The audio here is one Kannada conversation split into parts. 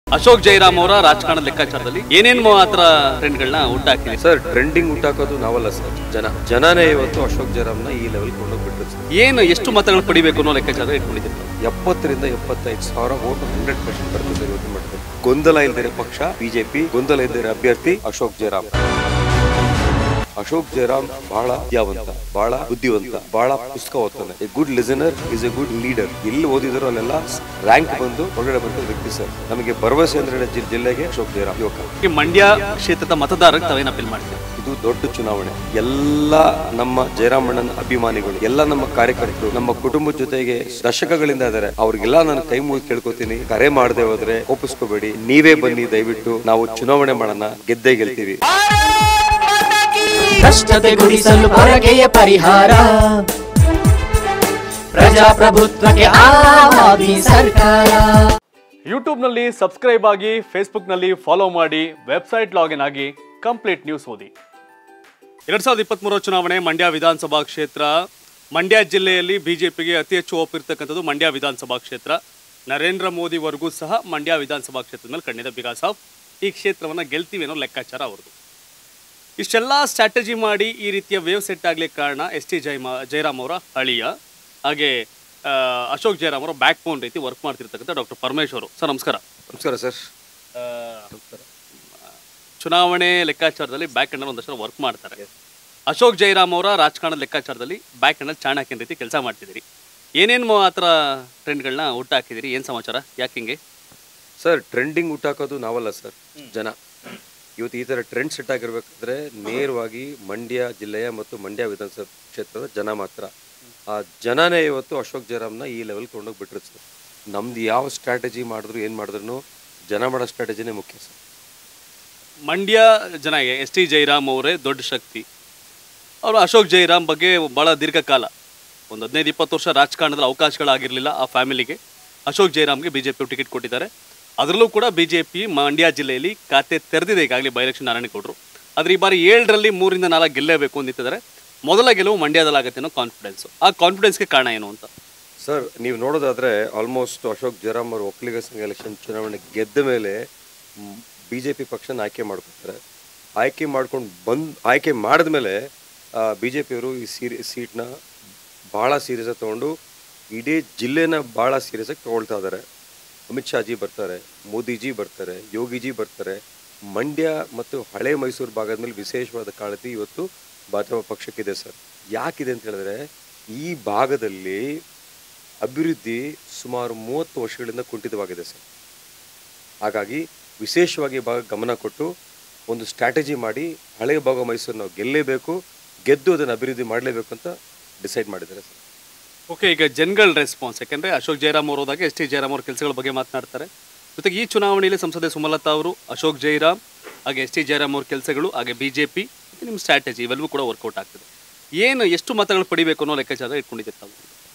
ಅಶೋಕ್ ಜೈರಾಮ್ ಅವರ ರಾಜಕಾರಣದ ಲೆಕ್ಕಾಚಾರದಲ್ಲಿ ಏನೇನು ಮಾತ್ರ ಟ್ರೆಂಡ್ಗಳನ್ನ ಹುಟ್ಟಾಕಿದೆ ಸರ್ ಟ್ರೆಂಡಿಂಗ್ ಹುಟ್ಟಾಕೋದು ನಾವಲ್ಲ ಸರ್ ಜನ ಜನನೇ ಇವತ್ತು ಅಶೋಕ್ ಜಯರಾಮ್ನ ಈ ಲೆವೆಲ್ ಕೊಂಡೋಗ್ಬಿಟ್ರು ಸರ್ ಏನು ಎಷ್ಟು ಮತಗಳು ಪಡಿಬೇಕು ಅನ್ನೋ ಲೆಕ್ಕಾಚಾರ ಇಟ್ಕೊಂಡಿದ್ದೀರಿ ತಾವು? ಎಪ್ಪತ್ತರಿಂದ ಎಪ್ಪತ್ತೈದು ಸಾವಿರ ಓಟ್ ಹಂಡ್ರೆಡ್ ಪರ್ಸೆಂಟ್ ಬರ್ತದೆ ಸರ್ ಇವತ್ತು ಮಟ್ಟದಲ್ಲಿ ಗೊಂದಲ ಇಲ್ದಿರೋ ಪಕ್ಷ ಬಿಜೆಪಿ ಗೊಂದಲ ಇಲ್ದಿರೋ ಅಭ್ಯರ್ಥಿ ಅಶೋಕ್ ಜಯರಾಮ್ ಅಶೋಕ್ ಜಯರಾಮ್ ಬಹಳ ವಿದ್ಯಾವಂತ ಬಹಳ ಬುದ್ಧಿವಂತ ಬಹಳ ಪುಸ್ತಕ ಓದ್ತಾನೆ a good listener is a good leader ಎಲ್ಲಿ ಓದಿದ್ರು ಅಲ್ಲೆಲ್ಲ ರ್ಯಾಂಕ್ ಬಂದು ಹೊರಗಡೆ ಬಂದ ವ್ಯಕ್ತಿ ಸರ್ ನಮಗೆ ಭರವಸೆ ಅಂದ್ರೆ ಜಿ- ಜಿಲ್ಲೆಗೆ ಅಶೋಕ್ ಜಯರಾಮ್ ಯುವಕ ಈ ಮಂಡ್ಯ ಕ್ಷೇತ್ರದ ಮತದಾರರಿಗೆ ತಾವೇನು ಅಪೀಲ್ ಮಾಡ್ತೀವಿ ಇದು ದೊಡ್ಡ ಚುನಾವಣೆ ಎಲ್ಲ ನಮ್ಮ ಜಯರಾಮಣ್ಣನ ಅಭಿಮಾನಿಗಳು ಎಲ್ಲ ನಮ್ಮ ಕಾರ್ಯಕರ್ತರು ನಮ್ಮ ಕುಟುಂಬದ ಜೊತೆಗೆ ದಶಕಗಳಿಂದ ಇದಾರೆ ಅವ್ರಿಗೆಲ್ಲ ನಾನು ಕೈ ಮುಗಿದು ಕೇಳ್ಕೊತೀನಿ ಕರೆ ಮಾಡದೆ ಹೋದ್ರೆ ಕೋಪಿಸ್ಕೋಬೇಡಿ ನೀವೇ ಬನ್ನಿ ದಯವಿಟ್ಟು ನಾವು ಚುನಾವಣೆ ಮಾಡೋಣ ಗೆದ್ದೇ ಗೆಲ್ತೀವಿ ಭ್ರಷ್ಟತೆ ಗುಡಿಸಲು ಹೊರಗೆಯ ಪರಿಹಾರ ಪ್ರಜಾಪ್ರಭುತ್ವಕ್ಕೆ ಆವಾದಿ ಸರ್ಕಾರ ಯೂಟ್ಯೂಬ್ನಲ್ಲಿ ಸಬ್ಸ್ಕ್ರೈಬ್ ಆಗಿ ಫೇಸ್ಬುಕ್ನಲ್ಲಿ ಫಾಲೋ ಮಾಡಿ ವೆಬ್ಸೈಟ್ ಲಾಗಿನ್ ಆಗಿ ಕಂಪ್ಲೀಟ್ ನ್ಯೂಸ್ ಓದಿ ಎರಡ್ ಸಾವಿರದ ಇಪ್ಪತ್ತ್ಮೂರ ಚುನಾವಣೆ ಮಂಡ್ಯ ವಿಧಾನಸಭಾ ಕ್ಷೇತ್ರ ಮಂಡ್ಯ ಜಿಲ್ಲೆಯಲ್ಲಿ ಬಿಜೆಪಿಗೆ ಅತಿ ಹೆಚ್ಚು ಒಪ್ ಇರ್ತಕ್ಕಂಥದ್ದು ಮಂಡ್ಯ ವಿಧಾನಸಭಾ ಕ್ಷೇತ್ರ ನರೇಂದ್ರ ಮೋದಿವರೆಗೂ ಸಹ ಮಂಡ್ಯ ವಿಧಾನಸಭಾ ಕ್ಷೇತ್ರದ ಮೇಲೆ ಕಣ್ಣಿದೆ ಬಿಕಾಸ್ ಆಫ್ ಈ ಕ್ಷೇತ್ರವನ್ನು ಗೆಲ್ತೀವಿ ಅನ್ನೋ ಲೆಕ್ಕಾಚಾರ ಅವ್ರದ್ದು ಇಷ್ಟೆಲ್ಲ ಸ್ಟ್ರಾಟಜಿ ಮಾಡಿ ಈ ರೀತಿಯ ವೇವ್ ಸೆಟ್ ಆಗ್ಲಿಕ್ಕೆ ಕಾರಣ ಎಸ್ ಟಿ ಜೈಮ ಜಯರಾಮ್ ಅವರ ಅಳಿಯ ಹಾಗೆ ಆ, ಅಶೋಕ್ ಜಯರಾಮ್ ಅವರ ಬ್ಯಾಕ್ ಬೋನ್ ರೀತಿ ವರ್ಕ್ ಮಾಡ್ತಿರ್ತಕ್ಕಂಥ ಡಾಕ್ಟರ್ ಪರಮೇಶ್ವರ್ ಸರ್ ನಮಸ್ಕಾರ ನಮಸ್ಕಾರ ಸರ್ ಆ, ಚುನಾವಣೆ ಲೆಕ್ಕಾಚಾರದಲ್ಲಿ ಬ್ಯಾಕ್ ಎಂಡಲ್ಲಿ ಒಂದಷ್ಟು ವರ್ಕ್ ಮಾಡ್ತಾರೆ ಅಶೋಕ್ ಜಯರಾಮ್ ಅವರ ರಾಜಕಾರಣದ ಲೆಕ್ಕಾಚಾರದಲ್ಲಿ ಬ್ಯಾಕ್ ಎಂಡಲ್ಲಿ ಚಾಣಕ್ಯನ ರೀತಿ ಕೆಲಸ ಮಾಡ್ತಿದ್ದೀರಿ ಏನೇನು ಮಾತ್ರ ಟ್ರೆಂಡ್ಗಳನ್ನ ಹುಟ್ಟಾಕಿದ್ದೀರಿ ಏನು ಸಮಾಚಾರ ಯಾಕೆ ಹಿಂಗೆ ಸರ್ ಟ್ರೆಂಡಿಂಗ್ ಹುಟ್ಟಾಕೋದು ನಾವಲ್ಲ ಸರ್ ಜನ ಇವತ್ತು ಈ ಥರ ಟ್ರೆಂಡ್ ಸೆಟ್ ಆಗಿರ್ಬೇಕಾದ್ರೆ ನೇರವಾಗಿ ಮಂಡ್ಯ ಜಿಲ್ಲೆಯ ಮತ್ತು ಮಂಡ್ಯ ವಿಧಾನಸಭಾ ಕ್ಷೇತ್ರದ ಜನ ಮಾತ್ರ ಆ ಜನನೇ ಇವತ್ತು ಅಶೋಕ್ ಜಯರಾಮ್ನ ಈ ಲೆವೆಲ್ ತೊಗೊಂಡೋಗ್ಬಿಟ್ರು ಸರ್ ನಮ್ದು ಯಾವ ಸ್ಟ್ರಾಟಜಿ ಮಾಡಿದ್ರು ಏನು ಮಾಡಿದ್ರು ಜನ ಮಾಡೋ ಸ್ಟ್ರಾಟಜಿನೇ ಮುಖ್ಯ ಸರ್ ಮಂಡ್ಯ ಜನ ಎಸ್ ಟಿ ಜಯರಾಮ್ ಅವರೇ ದೊಡ್ಡ ಶಕ್ತಿ ಅವರು ಅಶೋಕ್ ಜಯರಾಮ್ ಬಗ್ಗೆ ಭಾಳ ದೀರ್ಘಕಾಲ ಒಂದು ಹದಿನೈದು ಇಪ್ಪತ್ತು ವರ್ಷ ರಾಜಕಾರಣದಲ್ಲಿ ಅವಕಾಶಗಳಾಗಿರಲಿಲ್ಲ ಆ ಫ್ಯಾಮಿಲಿಗೆ ಅಶೋಕ್ ಜಯರಾಮ್ಗೆ ಬಿ ಜೆ ಪಿ ಟಿಕೆಟ್ ಕೊಟ್ಟಿದ್ದಾರೆ ಅದರಲ್ಲೂ ಕೂಡ ಬಿ ಜೆ ಪಿ ಮಂಡ್ಯ ಜಿಲ್ಲೆಯಲ್ಲಿ ಖಾತೆ ತೆರೆದಿದೆ ಈಗಾಗಲೇ ಬೈ ಎಲೆಕ್ಷನ್ ನಾರಾಯಣಗೌಡರು ಆದರೆ ಈ ಬಾರಿ ಏಳರಲ್ಲಿ ಮೂರಿಂದ ನಾಲ್ಕು ಗೆಲ್ಲೇಬೇಕು ಅಂತಿದ್ದಾರೆ ಮೊದಲ ಗೆಲುವು ಮಂಡ್ಯದಲ್ಲಾಗತ್ತೆ ಅನ್ನೋ ಕಾನ್ಫಿಡೆನ್ಸು ಆ ಕಾನ್ಫಿಡೆನ್ಸ್ಗೆ ಕಾರಣ ಏನು ಅಂತ ಸರ್ ನೀವು ನೋಡೋದಾದ್ರೆ ಆಲ್ಮೋಸ್ಟ್ ಅಶೋಕ್ ಜಯರಾಮ್ ಅವರು ಒಕ್ಕಲಿಗ ಸಂಘ ಎಲೆಕ್ಷನ್ ಚುನಾವಣೆ ಗೆದ್ದ ಮೇಲೆ ಬಿ ಜೆ ಪಿ ಪಕ್ಷನ ಆಯ್ಕೆ ಮಾಡ್ಕೊತಾರೆ ಆಯ್ಕೆ ಮಾಡ್ಕೊಂಡು ಬಂದು ಆಯ್ಕೆ ಮಾಡಿದ್ಮೇಲೆ ಬಿ ಜೆ ಪಿಯವರು ಈ ಸೀರಿ ಸೀಟ್ನ ಭಾಳ ಸೀರಿಯಸ್ ತೊಗೊಂಡು ಇಡೀ ಜಿಲ್ಲೆನ ಭಾಳ ಸೀರಿಯಸ್ ಆಗಿ ತೊಗೊಳ್ತಾ ಇದ್ದಾರೆ ಅಮಿತ್ ಶಾಜಿ ಬರ್ತಾರೆ ಮೋದಿಜಿ ಬರ್ತಾರೆ ಯೋಗಿಜಿ ಬರ್ತಾರೆ ಮಂಡ್ಯ ಮತ್ತು ಹಳೆ ಮೈಸೂರು ಭಾಗದ ಮೇಲೆ ವಿಶೇಷವಾದ ಕಾಳಜಿ ಇವತ್ತು ಭಾಜಪ ಪಕ್ಷಕ್ಕಿದೆ ಸರ್ ಯಾಕಿದೆ ಅಂತ ಹೇಳಿದ್ರೆ ಈ ಭಾಗದಲ್ಲಿ ಅಭಿವೃದ್ಧಿ ಸುಮಾರು ಮೂವತ್ತು ವರ್ಷಗಳಿಂದ ಕುಂಠಿತವಾಗಿದೆ ಸರ್ ಹಾಗಾಗಿ ವಿಶೇಷವಾಗಿ ಈ ಭಾಗ ಗಮನ ಕೊಟ್ಟು ಒಂದು ಸ್ಟ್ರಾಟಜಿ ಮಾಡಿ ಹಳೆಯ ಭಾಗ ಮೈಸೂರು ನಾವು ಗೆಲ್ಲೇಬೇಕು ಗೆದ್ದು ಅದನ್ನು ಅಭಿವೃದ್ಧಿ ಮಾಡಲೇಬೇಕು ಅಂತ ಡಿಸೈಡ್ ಮಾಡಿದ್ದಾರೆ ಸರ್ ಓಕೆ ಈಗ ಜನಗಳ ರೆಸ್ಪಾನ್ಸ್ ಯಾಕೆಂದರೆ ಅಶೋಕ್ ಜಯರಾಮ್ ಅವರು ಹೋದಾಗ ಎಸ್ ಟಿ ಜಯರಾಮ್ ಅವ್ರ ಕೆಲಸಗಳ ಬಗ್ಗೆ ಮಾತನಾಡ್ತಾರೆ ಜೊತೆಗೆ ಈ ಚುನಾವಣೆಯಲ್ಲಿ ಸಂಸದೆ ಸುಮಲತಾ ಅವರು ಅಶೋಕ್ ಜಯರಾಮ್ ಹಾಗೆ ಎಸ್ ಟಿ ಜಯರಾಮ್ ಅವ್ರ ಕೆಲಸಗಳು ಹಾಗೆ ಬಿ ಜೆ ಪಿ ನಿಮ್ಮ ಸ್ಟ್ರಾಟಜಿ ಇವೆಲ್ಲವೂ ಕೂಡ ವರ್ಕೌಟ್ ಆಗ್ತದೆ ಏನು ಎಷ್ಟು ಮತಗಳು ಪಡಿಬೇಕು ಅನ್ನೋ ಲೆಕ್ಕಾಚಾರ ಇಟ್ಕೊಂಡಿದ್ದೀರಿ ತಾವು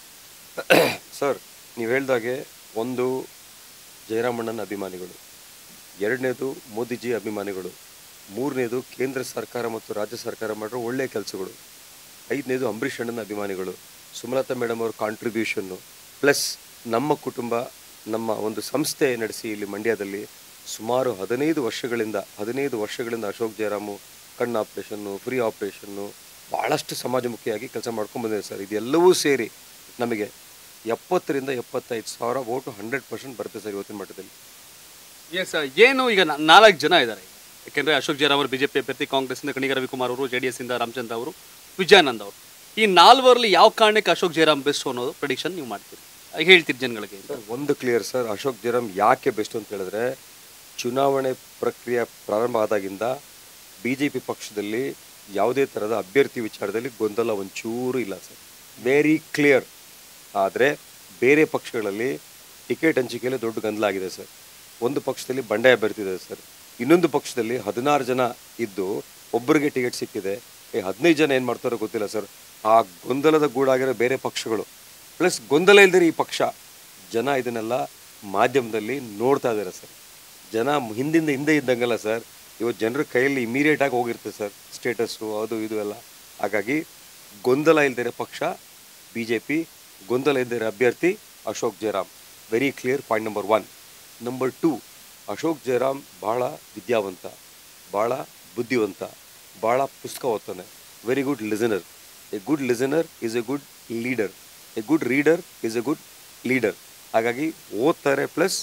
ಸರ್ ನೀವು ಹೇಳ್ದಾಗೆ ಒಂದು ಜಯರಾಮಣ್ಣನ ಅಭಿಮಾನಿಗಳು ಎರಡನೇದು ಮೋದಿಜಿ ಅಭಿಮಾನಿಗಳು ಮೂರನೇದು ಕೇಂದ್ರ ಸರ್ಕಾರ ಮತ್ತು ರಾಜ್ಯ ಸರ್ಕಾರ ಮಾಡಿರೋ ಒಳ್ಳೆಯ ಕೆಲಸಗಳು ಐದನೇದು ಅಂಬರೀಷ್ ಅಣ್ಣನ ಅಭಿಮಾನಿಗಳು ಸುಮಲತಾ ಮೇಡಮ್ ಅವ್ರ ಕಾಂಟ್ರಿಬ್ಯೂಷನ್ನು ಪ್ಲಸ್ ನಮ್ಮ ಕುಟುಂಬ ನಮ್ಮ ಒಂದು ಸಂಸ್ಥೆ ನಡೆಸಿ ಇಲ್ಲಿ ಮಂಡ್ಯದಲ್ಲಿ ಸುಮಾರು ಹದಿನೈದು ವರ್ಷಗಳಿಂದ ಹದಿನೈದು ವರ್ಷಗಳಿಂದ ಅಶೋಕ್ ಜಯರಾಮು ಕಣ್ಣು ಆಪ್ರೇಷನ್ನು ಫ್ರೀ ಆಪ್ರೇಷನ್ನು ಭಾಳಷ್ಟು ಸಮಾಜಮುಖಿಯಾಗಿ ಕೆಲಸ ಮಾಡ್ಕೊಂಡು ಬಂದಿದೆ ಸರ್ ಇದೆಲ್ಲವೂ ಸೇರಿ ನಮಗೆ ಎಪ್ಪತ್ತರಿಂದ ಎಪ್ಪತ್ತೈದು ಸಾವಿರ ಓಟು ಹಂಡ್ರೆಡ್ ಪರ್ಸೆಂಟ್ ಬರುತ್ತೆ ಸರ್ ಇವತ್ತಿನ ಮಟ್ಟದಲ್ಲಿ ಎಸ್ ಏನು ಈಗ ನಾ- ನಾಲ್ಕು ಜನ ಇದ್ದಾರೆ ಯಾಕೆಂದರೆ ಅಶೋಕ್ ಜಯರಾಮ್ ಅವರು ಬಿಜೆಪಿ ಅಭ್ಯರ್ಥಿ ಕಾಂಗ್ರೆಸ್ಸಿಂದ ಕಣಿಗ ರವಿಕುಮಾರ್ ಅವರು ಜೆ ಡಿ ಎಸ್ಸಿಂದ ರಾಮಚಂದ್ರ ಅವರು ವಿಜಯಾನಂದ್ ಅವರು ಈ ನಾಲ್ವರಲ್ಲಿ ಯಾವ ಕಾರಣಕ್ಕೆ ಅಶೋಕ್ ಜಯರಾಮ್ ಬೆಸ್ಟ್ ಅನ್ನೋದು ಪ್ರಿಡಿಕ್ಷನ್ ನೀವು ಮಾಡ್ತೀರಿ ಈಗ ಹೇಳ್ತೀರಿ ಜನಗಳಿಗೆ ಸರ್ ಒಂದು ಕ್ಲಿಯರ್ ಸರ್ ಅಶೋಕ್ ಜಯರಾಮ್ ಯಾಕೆ ಬೆಸ್ಟ್ ಅಂತ ಹೇಳಿದ್ರೆ ಚುನಾವಣೆ ಪ್ರಕ್ರಿಯೆ ಪ್ರಾರಂಭ ಆದಾಗಿಂದ ಬಿ ಜೆ ಪಿ ಪಕ್ಷದಲ್ಲಿ ಯಾವುದೇ ಥರದ ಅಭ್ಯರ್ಥಿ ವಿಚಾರದಲ್ಲಿ ಗೊಂದಲ ಒಂಚೂರು ಇಲ್ಲ ಸರ್ ವೆರಿ ಕ್ಲಿಯರ್ ಆದರೆ ಬೇರೆ ಪಕ್ಷಗಳಲ್ಲಿ ಟಿಕೆಟ್ ಹಂಚಿಕೆಯಲ್ಲಿ ದೊಡ್ಡ ಗೊಂದಲ ಆಗಿದೆ ಸರ್ ಒಂದು ಪಕ್ಷದಲ್ಲಿ ಬಂಡಾಯ ಅಭ್ಯರ್ಥಿ ಇದೆ ಸರ್ ಇನ್ನೊಂದು ಪಕ್ಷದಲ್ಲಿ ಹದಿನಾರು ಜನ ಇದ್ದು ಒಬ್ಬರಿಗೆ ಟಿಕೆಟ್ ಸಿಕ್ಕಿದೆ ಈ ಹದಿನೈದು ಜನ ಏನು ಮಾಡ್ತಾರೋ ಗೊತ್ತಿಲ್ಲ ಸರ್ ಆ ಗೊಂದಲದ ಗೂಡಾಗಿರೋ ಬೇರೆ ಪಕ್ಷಗಳು ಪ್ಲಸ್ ಗೊಂದಲ ಇಲ್ದಿರೋ ಈ ಪಕ್ಷ ಜನ ಇದನ್ನೆಲ್ಲ ಮಾಧ್ಯಮದಲ್ಲಿ ನೋಡ್ತಾ ಇದ್ದಾರೆ ಸರ್ ಜನ ಹಿಂದಿಂದ ಹಿಂದೆ ಇದ್ದಂಗಲ್ಲ ಸರ್ ಇವತ್ತು ಜನರ ಕೈಯಲ್ಲಿ ಇಮಿಡಿಯೇಟ್ ಆಗಿ ಹೋಗಿರ್ತದೆ ಸರ್ ಸ್ಟೇಟಸ್ಸು ಅದು ಇದು ಎಲ್ಲ ಹಾಗಾಗಿ ಗೊಂದಲ ಇಲ್ದಿರೋ ಪಕ್ಷ ಬಿ ಜೆ ಪಿ ಗೊಂದಲ ಇಲ್ದಿರೋ ಅಭ್ಯರ್ಥಿ Ashok Jayaram very clear point number one number two Ashok Jayaram ಭಾಳ ವಿದ್ಯಾವಂತ ಭಾಳ ಬುದ್ಧಿವಂತ ಭಾಳ ಪುಸ್ತಕ ಓದ್ತಾನೆ very good listener a good listener is a good leader a good reader is a good leader ಹಾಗಾಗಿ ಓದ್ತಾರೆ ಪ್ಲಸ್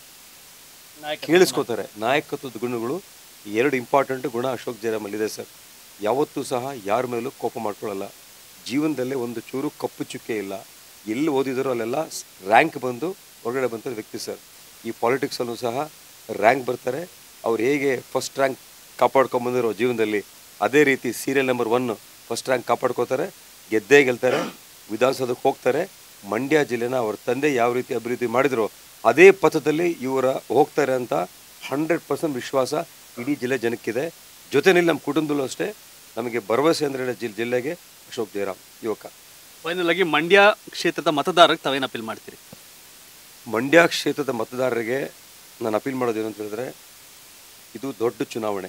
ಕೇಳಿಸ್ಕೋತಾರೆ ನಾಯಕತ್ವದ ಗುಣಗಳು ಎರಡು ಇಂಪಾರ್ಟೆಂಟ್ ಗುಣ ಅಶೋಕ್ ಜಯರಾಮಲ್ಲಿದೆ ಸರ್ ಯಾವತ್ತೂ ಸಹ ಯಾರ ಮೇಲೂ ಕೋಪ ಮಾಡ್ಕೊಳ್ಳಲ್ಲ ಜೀವನದಲ್ಲೇ ಒಂದು ಚೂರು ಕಪ್ಪು ಚುಕ್ಕೆ ಇಲ್ಲ ಎಲ್ಲಿ ಓದಿದಾರೋ ಅಲ್ಲೆಲ್ಲ ರ್ಯಾಂಕ್ ಬಂದು ಹೊರಗಡೆ ಬಂದ ವ್ಯಕ್ತಿ ಸರ್ ಈ ಪಾಲಿಟಿಕ್ಸಲ್ಲೂ ಸಹ ರ್ಯಾಂಕ್ ಬರ್ತಾರೆ ಅವ್ರು ಹೇಗೆ ಫಸ್ಟ್ ರ್ಯಾಂಕ್ ಕಾಪಾಡ್ಕೊಂಬಂದಿರೋ ಜೀವನದಲ್ಲಿ ಅದೇ ರೀತಿ serial number one first rank ಕಾಪಾಡ್ಕೋತಾರೆ ಗೆದ್ದೇ ಗೆಲ್ತಾರೆ ವಿಧಾನಸೌಧಕ್ಕೆ ಹೋಗ್ತಾರೆ ಮಂಡ್ಯ ಜಿಲ್ಲೆನ ಅವ್ರ ತಂದೆ ಯಾವ ರೀತಿ ಅಭಿವೃದ್ಧಿ ಮಾಡಿದ್ರು ಅದೇ ಪಥದಲ್ಲಿ ಇವರ ಹೋಗ್ತಾರೆ ಅಂತ ಹಂಡ್ರೆಡ್ ಪರ್ಸೆಂಟ್ ವಿಶ್ವಾಸ ಇಡೀ ಜಿಲ್ಲೆ ಜನಕ್ಕಿದೆ ಜೊತೆಯಲ್ಲಿ ನಮ್ಮ ಕುಟುಂಬದಲ್ಲೂ ಅಷ್ಟೇ ನಮಗೆ ಭರವಸೆ ಅಂದರೆ ಜಿಲ್ ಜಿಲ್ಲೆಗೆ ಅಶೋಕ್ ಜಯರಾಮ್ ಯುವಕ ಫೈನಲ್ ಆಗಿ ಮಂಡ್ಯ ಕ್ಷೇತ್ರದ ಮತದಾರರಿಗೆ ತಾವೇನು ಅಪೀಲ್ ಮಾಡ್ತೀರಿ ಮಂಡ್ಯ ಕ್ಷೇತ್ರದ ಮತದಾರರಿಗೆ ನಾನು ಅಪೀಲ್ ಮಾಡೋದು ಏನು ಅಂತ ಹೇಳಿದ್ರೆ ಇದು ದೊಡ್ಡ ಚುನಾವಣೆ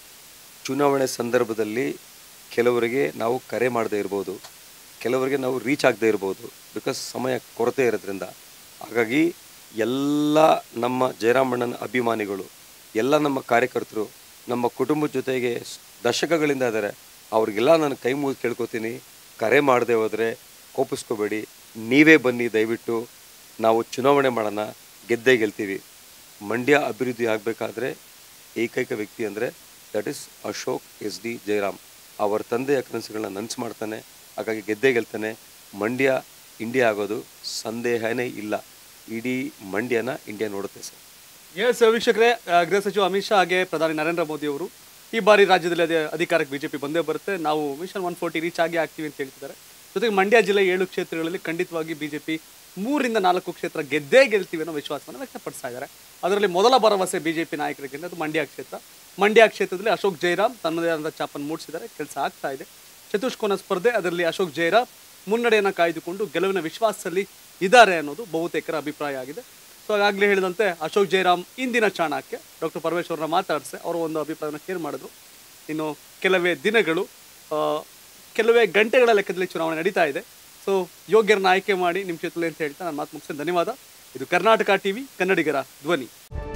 ಚುನಾವಣೆ ಸಂದರ್ಭದಲ್ಲಿ ಕೆಲವರಿಗೆ ನಾವು ಕರೆ ಮಾಡದೇ ಇರ್ಬೋದು ಕೆಲವರಿಗೆ ನಾವು ರೀಚ್ ಆಗದೆ ಇರ್ಬೋದು ಬಿಕಾಸ್ ಸಮಯ ಕೊರತೆ ಇರೋದ್ರಿಂದ ಹಾಗಾಗಿ ಎಲ್ಲ ನಮ್ಮ ಜಯರಾಮಣ್ಣನ ಅಭಿಮಾನಿಗಳು ಎಲ್ಲ ನಮ್ಮ ಕಾರ್ಯಕರ್ತರು ನಮ್ಮ ಕುಟುಂಬದ ಜೊತೆಗೆ ಸ್- ದಶಕಗಳಿಂದ ಇದ್ದಾರೆ ಅವ್ರಿಗೆಲ್ಲ ನಾನು ಕೈ ಮುಗಿದು ಕೇಳ್ಕೊತೀನಿ ಕರೆ ಮಾಡದೆ ಹೋದರೆ ಕೋಪಿಸ್ಕೋಬೇಡಿ ನೀವೇ ಬನ್ನಿ ದಯವಿಟ್ಟು ನಾವು ಚುನಾವಣೆ ಮಾಡೋಣ ಗೆದ್ದೇ ಗೆಲ್ತೀವಿ ಮಂಡ್ಯ ಅಭಿವೃದ್ಧಿ ಆಗಬೇಕಾದ್ರೆ ಏಕೈಕ ವ್ಯಕ್ತಿ ಅಂದರೆ that is Ashok S D Jayaram ಅವರ ತಂದೆಯ ಕನಸುಗಳನ್ನ ನನಸು ಮಾಡ್ತಾನೆ ಹಾಗಾಗಿ ಗೆದ್ದೇ ಗೆಲ್ತಾನೆ ಮಂಡ್ಯ ಇಂಡಿಯಾ ಆಗೋದು ಸಂದೇಹನೇ ಇಲ್ಲ ಇಡೀ ಮಂಡ್ಯನ ಇಂಡಿಯಾ ನೋಡುತ್ತೆ ಸರ್ ಎಸ್ ವೀಕ್ಷಕರೇ ಆ, ಗೃಹ ಸಚಿವ ಅಮಿತ್ ಶಾ ಹಾಗೆ ಪ್ರಧಾನಿ ನರೇಂದ್ರ ಮೋದಿ ಅವರು ಈ ಬಾರಿ ರಾಜ್ಯದಲ್ಲಿ ಅದೇ ಅಧಿಕಾರಕ್ಕೆ ಬಿಜೆಪಿ ಬಂದೇ ಬರುತ್ತೆ ನಾವು ಮಿಷನ್ ಒನ್ ಫೋರ್ಟಿ ರೀಚ್ ಆಗಿ ಆಗ್ತೀವಿ ಅಂತ ಹೇಳ್ತಿದ್ದಾರೆ ಜೊತೆಗೆ ಮಂಡ್ಯ ಜಿಲ್ಲೆ ಏಳು ಕ್ಷೇತ್ರಗಳಲ್ಲಿ ಖಂಡಿತವಾಗಿ ಬಿಜೆಪಿ ಮೂರಿಂದ ನಾಲ್ಕು ಕ್ಷೇತ್ರ ಗೆದ್ದೇ ಗೆಲ್ತೀವಿ ಅನ್ನೋ ವಿಶ್ವಾಸವನ್ನು ವ್ಯಕ್ತಪಡಿಸ್ತಾ ಇದ್ದಾರೆ ಅದರಲ್ಲಿ ಮೊದಲ ಭರವಸೆ ಬಿಜೆಪಿ ನಾಯಕರಿಗೆ ಅದು ಮಂಡ್ಯ ಕ್ಷೇತ್ರ ಮಂಡ್ಯ ಕ್ಷೇತ್ರದಲ್ಲಿ ಅಶೋಕ್ ಜೈರಾಮ್ ತನ್ನದೇ ಆದ ಚಾಪನ್ನು ಮೂಡಿಸಿದ್ದಾರೆ ಕೆಲಸ ಆಗ್ತಾ ಇದೆ ಚತುಷ್ಕೋನ ಸ್ಪರ್ಧೆ ಅದರಲ್ಲಿ ಅಶೋಕ್ ಜೈರಾಮ್ ಮುನ್ನಡೆಯನ್ನು ಕಾಯ್ದುಕೊಂಡು ಗೆಲುವಿನ ವಿಶ್ವಾಸದಲ್ಲಿ ಇದ್ದಾರೆ ಅನ್ನೋದು ಬಹುತೇಕರ ಅಭಿಪ್ರಾಯ ಆಗಿದೆ ಸೊ ಆಗಲೇ ಹೇಳಿದಂತೆ ಅಶೋಕ್ ಜೈರಾಮ್ ಇಂದಿನ ಚಾಣಕ್ಯ ಡಾಕ್ಟರ್ ಪರಮೇಶ್ವರನ ಮಾತಾಡಿಸಿ ಅವರು ಒಂದು ಅಭಿಪ್ರಾಯವನ್ನು ಶೇರ್ ಮಾಡಿದ್ರು ಇನ್ನು ಕೆಲವೇ ದಿನಗಳು ಆ, ಕೆಲವೇ ಗಂಟೆಗಳ ಲೆಕ್ಕದಲ್ಲಿ ಚುನಾವಣೆ ನಡೀತಾ ಇದೆ ಸೊ ಯೋಗ್ಯರನ್ನ ಆಯ್ಕೆ ಮಾಡಿ ನಿಮ್ಮ ಕ್ಷೇತ್ರದಲ್ಲಿ ಅಂತ ಹೇಳ್ತಾ ನಾನು ಮಾತು ಮುಗಿಸ್ತೇನೆ ಧನ್ಯವಾದ ಇದು ಕರ್ನಾಟಕ ಟಿವಿ ಕನ್ನಡಿಗರ ಧ್ವನಿ